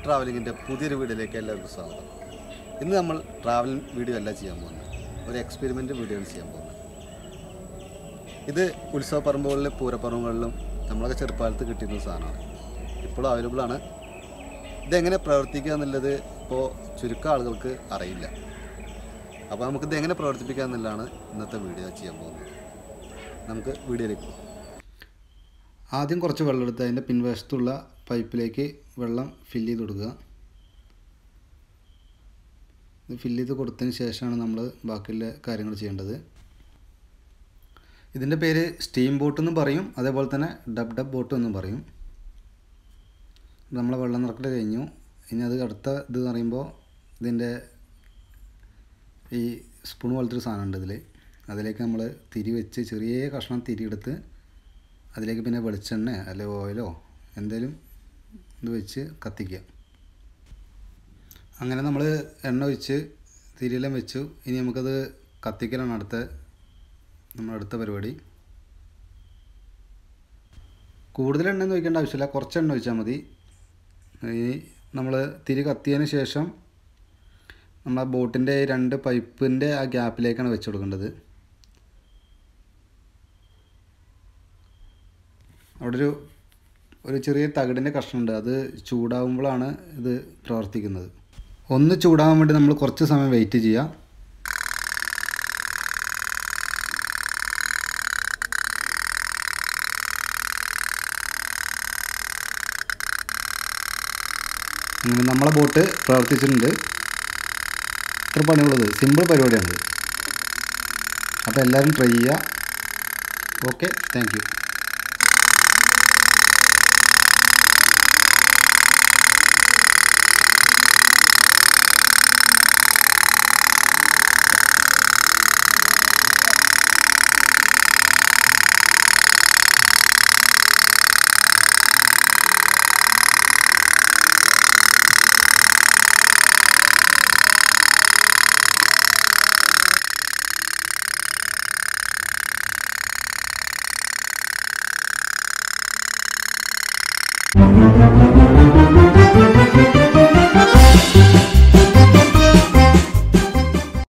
ട്രാവലിങ്ങിൻ്റെ പുതിയൊരു വീഡിയോയിലേക്ക് എല്ലാവർക്കും സ്വാഗതം ഇന്ന് നമ്മൾ ട്രാവലിംഗ് വീഡിയോ അല്ല ചെയ്യാൻ പോകുന്നത് ഒരു എക്സ്പെരിമെൻ്റ് വീഡിയോ ആണ് ചെയ്യാൻ പോകുന്നത് ഇത് ഉത്സവ പറമ്പുകളിലും പൂരപ്പറമ്പുകളിലും നമ്മളൊക്കെ ചെറുപ്പകാലത്ത് കിട്ടിയിരുന്ന സാധനമാണ് ഇപ്പോഴും അവൈലബിൾ ആണ് ഇതെങ്ങനെ പ്രവർത്തിക്കുക എന്നുള്ളത് ഇപ്പോൾ ചുരുക്കം ആളുകൾക്ക് അറിയില്ല അപ്പോൾ നമുക്കിത് എങ്ങനെ പ്രവർത്തിപ്പിക്കുക എന്നുള്ളതാണ് ഇന്നത്തെ വീഡിയോ ചെയ്യാൻ പോകുന്നത് നമുക്ക് വീഡിയോയിലേക്ക് പോകാം ആദ്യം കുറച്ച് വെള്ളം എടുത്ത് അതിൻ്റെ പിൻവശത്തുള്ള പൈപ്പിലേക്ക് വെള്ളം ഫില്ല് ചെയ്ത് കൊടുക്കുക ഇത് ഫില്ല് ചെയ്ത് കൊടുത്തതിന് ശേഷമാണ് നമ്മൾ ബാക്കിയുള്ള കാര്യങ്ങൾ ചെയ്യേണ്ടത് ഇതിൻ്റെ പേര് സ്റ്റീം ബോട്ട് എന്നും പറയും അതേപോലെ തന്നെ ഡബ് ഡബ് ബോട്ട് എന്നും പറയും നമ്മളെ വെള്ളം നിറക്കൽ കഴിഞ്ഞു ഇനി അത് അടുത്ത ഇത് എന്ന് പറയുമ്പോൾ ഇതിൻ്റെ ഈ സ്പൂൺ പോലത്തെ ഒരു സാധനം ഉണ്ട് ഇതിൽ അതിലേക്ക് നമ്മൾ തിരി വെച്ച് ചെറിയ കഷ്ണം തിരി എടുത്ത് അതിലേക്ക് പിന്നെ വെളിച്ചെണ്ണ അല്ലെ ഓയിലോ എന്തെങ്കിലും ഇത് വെച്ച് കത്തിക്കുക അങ്ങനെ നമ്മൾ എണ്ണ ഒഴിച്ച് തിരിയെല്ലാം വെച്ചു ഇനി നമുക്കത് കത്തിക്കലാണ് അടുത്ത നമ്മുടെ അടുത്ത പരിപാടി കൂടുതൽ എണ്ണ ഒന്നും ഒഴിക്കേണ്ട ആവശ്യമില്ല കുറച്ച് എണ്ണ ഒഴിച്ചാൽ മതി ഈ നമ്മൾ തിരി കത്തിയതിന് ശേഷം നമ്മളെ ബോട്ടിൻ്റെ രണ്ട് പൈപ്പിൻ്റെ ആ ഗ്യാപ്പിലേക്കാണ് വെച്ച് കൊടുക്കേണ്ടത് അവിടെ ഒരു ഒരു ചെറിയ തകിടിൻ്റെ കഷ്ണമുണ്ട് അത് ചൂടാവുമ്പോഴാണ് ഇത് പ്രവർത്തിക്കുന്നത് ഒന്ന് ചൂടാവാൻ വേണ്ടി നമ്മൾ കുറച്ച് സമയം വെയിറ്റ് ചെയ്യുക അങ്ങനെ നമ്മളെ ബോട്ട് പ്രവർത്തിച്ചിട്ടുണ്ട് ഇത്ര പണിയുള്ളത് സിമ്പിൾ പരിപാടിയാണിത് അപ്പോൾ എല്ലാവരും ട്രൈ ചെയ്യുക ഓക്കെ താങ്ക് യു